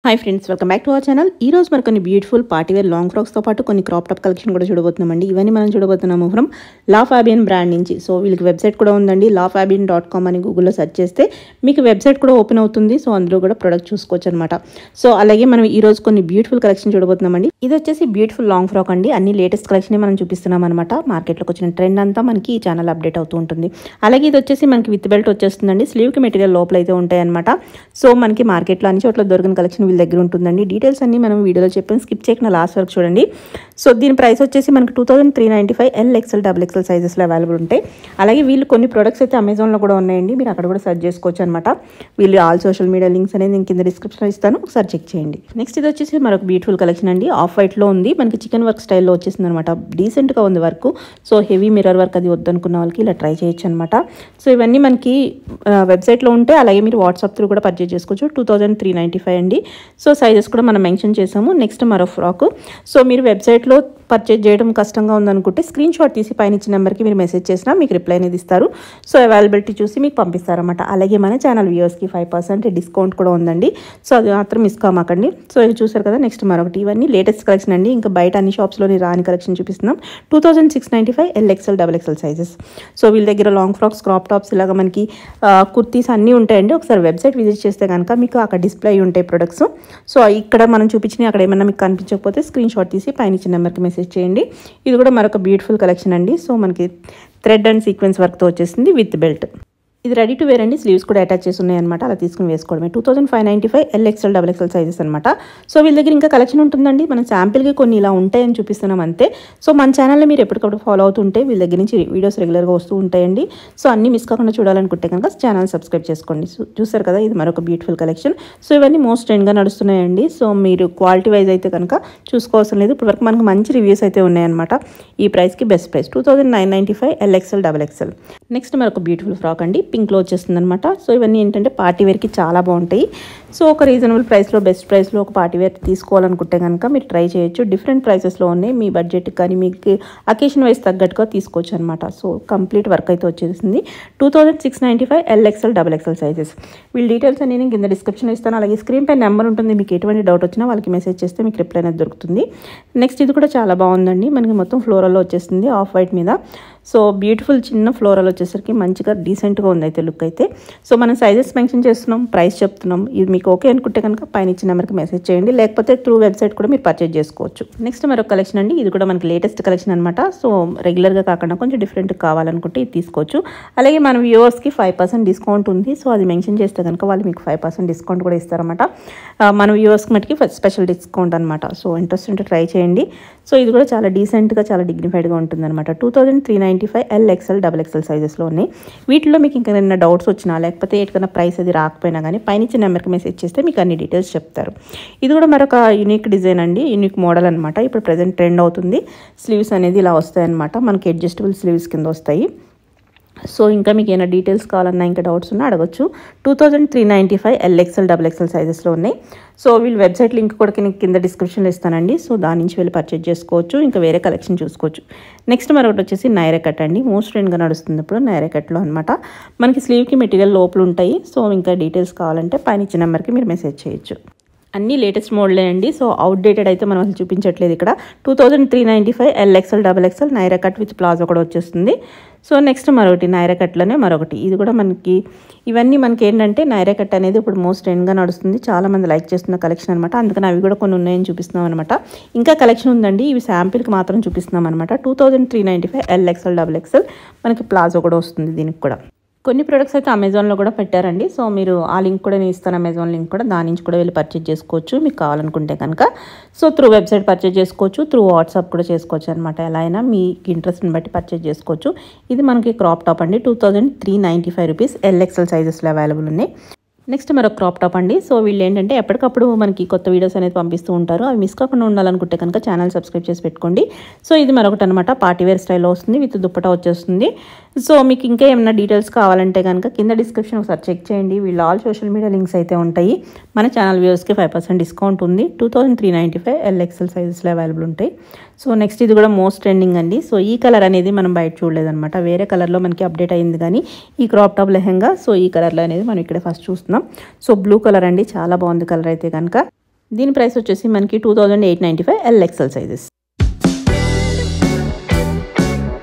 hi friends welcome back to our channel ఈ రోజు మరి కొన్ని బ్యూటిఫుల్ పార్టీ వేర్ లాంగ్ ఫ్రాక్స్తో పాటు కొన్ని క్రాప్ టాప్ కలెక్షన్ కూడా చూడబోతున్నామండి ఇవన్నీ మనం చూడబోతున్నాము ఫ్రమ్ లా ఫ్యాబియన్ బ్రాండ్ నుంచి సో వీళ్ళకి వెబ్సైట్ కూడా ఉందండి లా ఫ్యాబియన్ డాట్ కామ్ అని గూగుల్లో సెర్చ్ చేస్తే మీకు వెబ్సైట్ కూడా ఓపెన్ అవుతుంది సో అందులో కూడా ప్రొడక్ట్ చూసుకోవచ్చు అనమాట సో అలాగే మనం ఈ రోజు కొన్ని బ్యూటిఫుల్ కలెక్షన్ చూడబోతున్నామండి ఇది వచ్చేసి బ్యూటిఫుల్ లాంగ్ ఫ్రాక్ అండి అన్ని లేటెస్ట్ కలెక్షన్ మనం చూపిస్తున్నాం అనమాట మార్కెట్లోకి వచ్చిన ట్రెండ్ అంతా మనకి ఈ ఛానల్ అప్డేట్ అవుతూ ఉంటుంది అలాగే ఇది వచ్చేసి మనకి విత్ బెల్ట్ వచ్చేస్తుందండి స్లీవ్కి మెటీరియల్ లోపల అయితే ఉంటాయి అనమాట సో మనకి మార్కెట్లో అన్ని చోట్ల దొరికిన కలెక్షన్ వీళ్ళ దగ్గర ఉంటుందండి డీటెయిల్స్ అన్ని మనం వీడియోలో చెప్పాను స్కిప్ చేయకుండా లాస్ట్ వరకు చూడండి సో దీని ప్రైస్ వచ్చేసి మనకి two thousand three ninety five L XL double XL సైజెస్లో అవైలబుల్ ఉంటాయి అలాగే వీళ్ళు కొన్ని ప్రొడక్ట్స్ అయితే అమెజాన్లో కూడా ఉన్నాయండి మీరు అక్కడ కూడా సెర్చ్ చేసుకోవచ్చు అనమాట వీళ్ళు ఆల్ సోషల్ మీడియా లింక్స్ అనేది నేను కింద డిస్క్రిప్షన్లో ఇస్తాను ఒకసారి చెక్ చేయండి నెక్స్ట్ ఇది వచ్చేసి మరొక బ్యూటిఫుల్ కలెక్షన్ అండి ఆఫ్ వైట్లో ఉంది మనకి చికెన్ వర్క్ స్టైల్లో వచ్చేసింది అనమాట డీసెంట్గా ఉంది work so heavy mirror work అది వద్దనుకున్న వాళ్ళకి ఇలా ట్రై చేయొచ్చు అనమాట సో ఇవన్నీ మనకి వెబ్సైట్లో ఉంటే అలాగే మీరు వాట్సాప్ త్రూ కూడా పర్చేజ్ చేసుకోవచ్చు two thousand three ninety five అండి సో సైజెస్ కూడా మనం మెన్షన్ చేసాము నెక్స్ట్ మరో ఫ్రాక్ సో మీరు వెబ్సైట్లో పర్చేజ్ చేయడం కష్టంగా ఉందనుకుంటే స్క్రీన్ షాట్ తీసి పైన ఇచ్చిన నెంబర్కి మీరు మెసేజ్ చేసినా మీకు రిప్లై అనేది ఇస్తారు సో అవైలబిలిటీ చూసి మీకు పంపిస్తారన్నమాట అలాగే మన ఛానల్ వ్యూవర్స్కి ఫైవ్ పర్సెంట్ డిస్కౌంట్ కూడా ఉందండి సో అది మాత్రం మిస్ కామాకండి సో ఇది చూసారు కదా నెక్స్ట్ మరొకటి ఇవన్నీ లేటెస్ట్ కలెక్షన్ అండి ఇంకా బయట అన్ని షాప్స్లోని రాని కలెక్షన్ చూపిస్తున్నాం two thousand six ninety five L XL double XL sizes so వీళ్ళ దగ్గర లాంగ్ ఫ్రాక్స్ క్రాప్ టాప్స్ ఇలాగ మనకి ఆ, కుర్తీస్ అన్నీ ఉంటాయండి ఒకసారి వెబ్సైట్ విజిట్ చేస్తే కనుక మీకు అక్కడ డిస్ప్లే అయి ఉంటాయి ప్రొడక్ట్స్ సో ఇక్కడ మనం చూపించినవి అక్కడ ఏమైనా మీకు కనిపించకపోతే స్క్రీన్ షాట్ తీసి పైన ఇచ్చిన నెంబర్కి మెసేజ్ చేయండి ఇది కూడా మరొక బ్యూటిఫుల్ కలెక్షన్ అండి సో మనకి థ్రెడ్ అండ్ సీక్వెన్స్ వర్క్తో వచ్చేసింది విత్ బెల్ట్ ఇది రెడీ టు వేర్ అండి స్లీవ్స్ కూడా అటాచ్ చేసి ఉన్నాయి అనమాట అలా తీసుకుని వేసుకోవడమే two thousand five ninety five L XL double XL sizes అనమాట సో వీళ్ళ దగ్గర ఇంకా కలెక్షన్ ఉంటుందండి మనం శాంపిల్కి కొన్ని ఇలా ఉంటాయని చూపిస్తున్నాం అంతే సో మన ఛానల్లో మీరు ఎప్పటికప్పుడు ఫాలో అవుతుంటే వీళ్ళ దగ్గర నుంచి వీడియోస్ రెగ్యులర్గా వస్తూ ఉంటాయండి సో అన్ని మిస్ కాకుండా చూడాలనుకుంటే కనుక ఛానల్ సబ్స్క్రైబ్ చేసుకోండి సో చూసారు కదా ఇది మరొక బ్యూటిఫుల్ కలెక్షన్ సో ఇవన్నీ మోస్ట్ ట్రెండ్గా నడుస్తున్నాయండి సో మీరు క్వాలిటీ వైజ్ అయితే కనుక చూసుకోవాల్సిన లేదు ఇప్పటివరకు మనకు మంచి రివ్యూస్ అయితే ఉన్నాయన్నమాట ఈ ప్రైస్కి best price two thousand nine ninety five L XL double XL next మరొక బ్యూటిఫుల్ ఫ్రాక్ అండి పింక్లో వచ్చేస్తుంది అనమాట సో ఇవన్నీ ఏంటంటే పార్టీ వేర్కి చాలా బాగుంటాయి సో ఒక రీజనబుల్ ప్రైస్లో బెస్ట్ ప్రైస్లో ఒక పార్టీ వేర్ తీసుకోవాలనుకుంటే కనుక మీరు ట్రై చేయొచ్చు డిఫరెంట్ ప్రైసెస్లో ఉన్నాయి మీ బడ్జెట్ కానీ మీకు అకేషన్ వైజ్ తగ్గట్టుగా తీసుకోవచ్చు అనమాట సో కంప్లీట్ వర్క్ అయితే వచ్చేసింది two thousand six ninety five L XL double XL sizes వీళ్ళ డీటెయిల్స్ అన్ని నేను కింద డిస్క్రిప్షన్లో ఇస్తాను అలాగే స్క్రీన్ పై నెంబర్ ఉంటుంది మీకు ఎటువంటి డౌట్ వచ్చినా వాళ్ళకి మెసేజ్ చేస్తే మీకు రిప్లై అనేది దొరుకుతుంది నెక్స్ట్ ఇది కూడా చాలా బాగుందండి మనకి మొత్తం ఫ్లోరల్లో వచ్చేసింది ఆఫ్ వైట్ మీద సో బ్యూటిఫుల్ చిన్న ఫ్లోరల్ వచ్చేసరికి మంచిగా డీసెంట్గా ఉంది అయితే లుక్ అయితే సో మనం సైజెస్ మెన్షన్ చేస్తున్నాం ప్రైస్ చెప్తున్నాం ఇది మీకు ఓకే అనుకుంటే కనుక పైన ఇచ్చిన నెంబర్కి మెసేజ్ చేయండి లేకపోతే త్రూ వెబ్సైట్ కూడా మీరు పర్చేజ్ చేసుకోవచ్చు నెక్స్ట్ మరొక కలెక్షన్ అండి ఇది కూడా మనకి లేటెస్ట్ కలెక్షన్ అనమాట సో రెగ్యులర్గా కాకుండా కొంచెం డిఫరెంట్ కావాలనుకుంటే ఇది తీసుకోవచ్చు అలాగే మన వ్యూవర్స్కి ఫైవ్ పర్సెంట్ డిస్కౌంట్ ఉంది సో అది మెన్షన్ చేస్తే కనుక వాళ్ళు మీకు ఫైవ్ పర్సెంట్ డిస్కౌంట్ కూడా ఇస్తారన్నమాట ఆ, మన వ్యూవర్స్కి మటుకి స్పెషల్ డిస్కౌంట్ అనమాట సో ఇంట్రెస్ట్ ఉంటే ట్రై చేయండి సో ఇది కూడా చాలా డీసెంట్గా చాలా డిగ్నిఫైడ్గా ఉంటుంది అనమాట two thousand three ninety five L XL double XL సైజెస్లో ఉన్నాయి వీటిలో మీకు ఇంకా ఏమైనా డౌట్స్ వచ్చినా లేకపోతే ఎటుకన్నా ప్రైస్ అది రాకపోయినా కానీ పైన ఇచ్చిన నెంబర్కి మెసేజ్ చేస్తే మీకు అన్ని డీటెయిల్స్ చెప్తారు ఇది కూడా మరొక యూనిక్ డిజైన్ అండి యూనిక్ మోడల్ అనమాట ఇప్పుడు ప్రజెంట్ ట్రెండ్ అవుతుంది స్లీవ్స్ అనేది ఇలా వస్తాయి అనమాట మనకి అడ్జస్టబుల్ స్లీవ్స్ కింద వస్తాయి సో ఇంకా మీకు ఏమైనా డీటెయిల్స్ కావాలన్నా ఇంకా డౌట్స్ ఉన్నా అడగచ్చు two thousand three ninety five L XL double XL సైజెస్లో ఉన్నాయి సో వీళ్ళ వెబ్సైట్ లింక్ కూడా కింద- కింద డిస్క్రిప్షన్లో ఇస్తానండి సో దాని నుంచి వెళ్ళి పర్చేజ్ చేసుకోవచ్చు ఇంకా వేరే కలెక్షన్ చూసుకోవచ్చు నెక్స్ట్ మరొకటి వచ్చేసి నైరా కట్ అండి మోస్ట్ ట్రెండ్గా నడుస్తుంది ఇప్పుడు నైరా కట్లో అనమాట మనకి స్లీవ్కి మెటీరియల్ లోపల ఉంటాయి సో ఇంకా డీటెయిల్స్ కావాలంటే పైన ఇచ్చిన నెంబర్కి మీరు మెసేజ్ చేయొచ్చు అన్ని లేటెస్ట్ మోడలే అండి సో అవుట్డేటెడ్ అయితే మనం అసలు చూపించట్లేదు ఇక్కడ two thousand three ninety five L XL double XL Naira cut with palazzo కూడా వచ్చేస్తుంది సో నెక్స్ట్ మరొకటి నైరా కట్లోనే మరొకటి ఇది కూడా మనకి ఇవన్నీ మనకి ఏంటంటే నైరా కట్ అనేది ఇప్పుడు మోస్ట్ ట్రెండ్గా నడుస్తుంది చాలా మంది లైక్ చేస్తున్న కలెక్షన్ అనమాట అందుకని అవి కూడా కొన్ని ఉన్నాయని చూపిస్తున్నాం అనమాట ఇంకా కలెక్షన్ ఉందండి ఇవి శాంపిల్కి మాత్రం చూపిస్తున్నాం అనమాట two thousand three ninety five L XL double XL మనకి ప్లాజో కూడా వస్తుంది దీనికి కూడా కొన్ని ప్రొడక్ట్స్ అయితే అమెజాన్లో కూడా పెట్టారండి సో మీరు ఆ లింక్ కూడా నేను ఇస్తాను అమెజాన్ లింక్ కూడా దాని నుంచి కూడా వెళ్ళి పర్చేజ్ చేసుకోవచ్చు మీకు కావాలనుకుంటే కనుక సో త్రూ వెబ్సైట్ పర్చేజ్ చేసుకోవచ్చు త్రూ వాట్సాప్ కూడా చేసుకోవచ్చు అనమాట ఎలా అయినా మీ ఇంట్రెస్ట్ని బట్టి పర్చేజ్ చేసుకోవచ్చు ఇది మనకి క్రాప్ టాప్ అండి two thousand three ninety five rupees L XL సైజెస్లో అవైలబుల్ ఉన్నాయి నెక్స్ట్ మరొక క్రాప్ టాప్ అండి సో వీళ్ళు ఏంటంటే ఎప్పటికప్పుడు మనకి కొత్త వీడియోస్ అనేది పంపిస్తూ ఉంటారు అవి మిస్ కాకుండా ఉండాలనుకుంటే కనుక ఛానల్ సబ్స్క్రైబ్ చేసి పెట్టుకోండి సో ఇది మరొకటి అనమాట పార్టీ వేర్ స్టైల్లో వస్తుంది విత్ దుప్పటా వచ్చేస్తుంది సో మీకు ఇంకా ఏమైనా డీటెయిల్స్ కావాలంటే కనుక కింద డిస్క్రిప్షన్ ఒకసారి చెక్ చేయండి వీళ్ళు ఆల్ సోషల్ మీడియా లింక్స్ అయితే ఉంటాయి మన ఛానల్ వ్యూవర్స్కి ఫైవ్ పర్సెంట్ డిస్కౌంట్ ఉంది two thousand three ninety five L XL సైజెస్లో అవైలబుల్ ఉంటాయి సో నెక్స్ట్ ఇది కూడా మోస్ట్ ట్రెండింగ్ అండి సో ఈ కలర్ అనేది మనం బయట చూడలేదన్నమాట వేరే కలర్లో మనకి అప్డేట్ అయింది కానీ ఈ క్రాప్ టాప్ లెహంగా సో ఈ కలర్లో అనేది మనం ఇక్కడ ఫస్ట్ చూస్తున్నాం సో బ్లూ కలర్ అండి చాలా బాగుంది కలర్ అయితే కనుక దీని ప్రైస్ వచ్చేసి మనకి two thousand eight ninety five L XL sizes